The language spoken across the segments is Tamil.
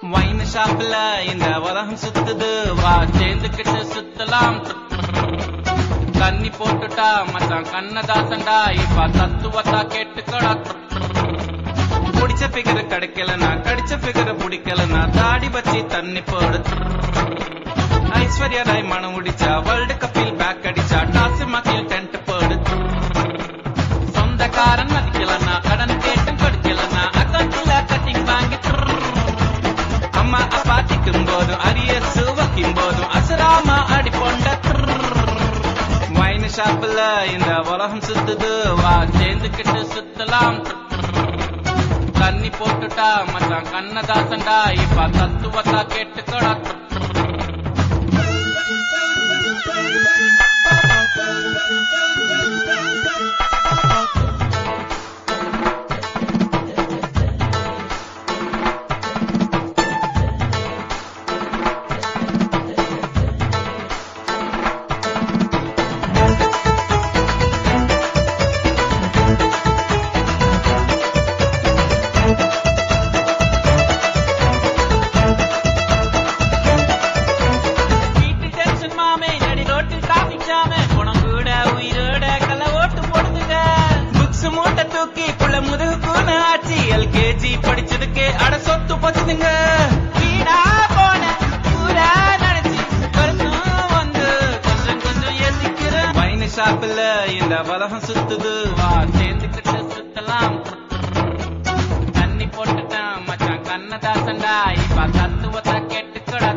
வைன் ஷாப்ல இந்த உலகம் சுத்துது வா சேர்ந்துக்கிட்டு சுத்தலாம் தண்ணி போட்டுட்டா மச்சான் கண்ணதாசன்டா இப்ப தத்துவத்தா கேட்டுக்கடா புடிச்ச பிகர் கிடைக்கலனா கடிச்ச பிகர் பிடிக்கலனா தாடி வச்சு தண்ணி போடு ஐஸ்வர்யா ராய் மனம் முடிச்சா வேர்ல்டு கப்பில் பேக் அடிச்சா டாஸ் மக்கில் டென்ட் போடு சொந்தக்காரன் மதிக்கலனா கடன் கேட்டும் கொடுக்கலனா அக்கௌண்ட்ல கட்டிங் வாங்கி அம்மா அப்பா திக்கும் போதும் அரியர்ஸ் வைக்கும் போதும் அசராமா அடி பொண்ட வைன் ஷாப்ல இந்த உலகம் சுத்துது வா சேர்ந்துக்கிட்டு சுத்தலாம் தண்ணி போட்டுட்டா மச்சான் கண்ணதாசன்டா இப்ப தத்துவத்தா கேட்டுக்கடா வீட்டு டென்ஷன் மாமே நடி ரோட்டில் டிராபிக் ஜாமே குணம் கூட உயிரோட கல ஓட்டு போடுதுங்க புக்ஸ் மூட்டை தூக்கி புள்ள முதுகு கூன ஆச்சு எல்கேஜி படிச்சதுக்கு அட சொத்து போச்சுதுங்க வீணா போன ஊரா நினைச்சு வருஷம் வந்து கொஞ்சம் கொஞ்சம் ஏசிக்கிறேன் வைன் ஷாப்ல இந்த உலகம் சுத்துது வா சேர்ந்துக்கிட்டு சுத்தலாம் தண்ணி போட்டுட்டான் மச்சான் கண்ணதாசன்டா இப்ப தத்துவத்தை கேட்டுக்கடா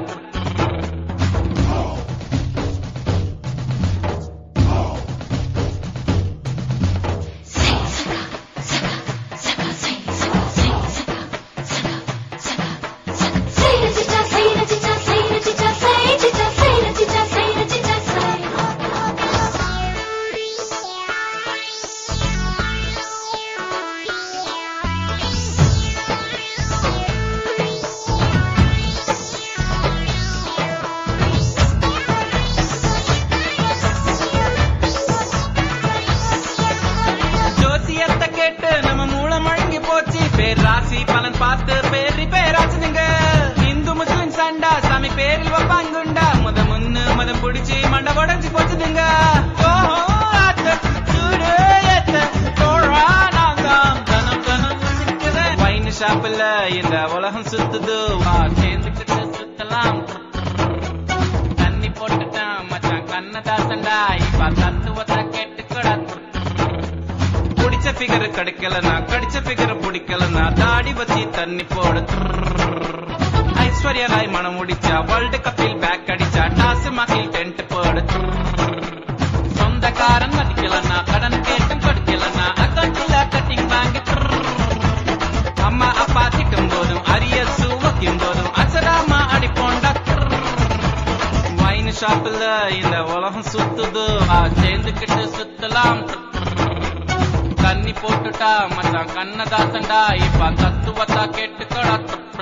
ஜோசியத்தை கேட்டு நம்ம மூளை முழங்கி போச்சு பேர் ராசி பலன் பார்த்து பேர் ரிப்பேர் ஆச்சுதுங்க இந்து முஸ்லிம் சண்டா சாமி பேரில் வைப்பாங்குண்டா முத முன்னு மதம் பிடிச்சி மண்டை உடஞ்சி போச்சுதுங்க ஓஹோ, ஆத்த, சூடு ஏத்த, தோழா, நான் தான் தனம் தனம் சிக்கிறேன். வைன் ஷாப்ல இந்த உலகம் சுத்துது வா சேர்ந்துக்கிட்டு சுத்தலாம் தண்ணி போட்டுட்டான் மச்சான் கண்ணதாசன்டா இப்ப தத்துவத்தை கேட்டுக்கடா புடிச்ச பிகர் கிடைக்கலனா கடிச்ச பிகர் பிடிக்கலனா தாடி வச்சு தண்ணி போடு ஐஸ்வர்யா ராய் மனம் முடிச்சா வேர்ல்டு கப்பில் பேக் அடிச்சா டாஸ் மகில் டென்ட் போடு சொந்தக்காரன் மதிக்கலனா கடன் கேட்டும் கொடுக்கலனா அக்கௌண்ட்ல கட்டிங் வாங்கி அம்மா அப்பா திட்டும் போதும் அரிய வைக்கும் போதும் அசராமா அடி போண்டா வைன் ஷாப்ல இந்த உலகம் சுத்துது வா சேர்ந்துக்கிட்டு சுத்தலாம் தண்ணி போட்டுட்டா மச்சான் கண்ணதாசன்டா இப்ப தத்துவத்தா கேட்டுக்கடா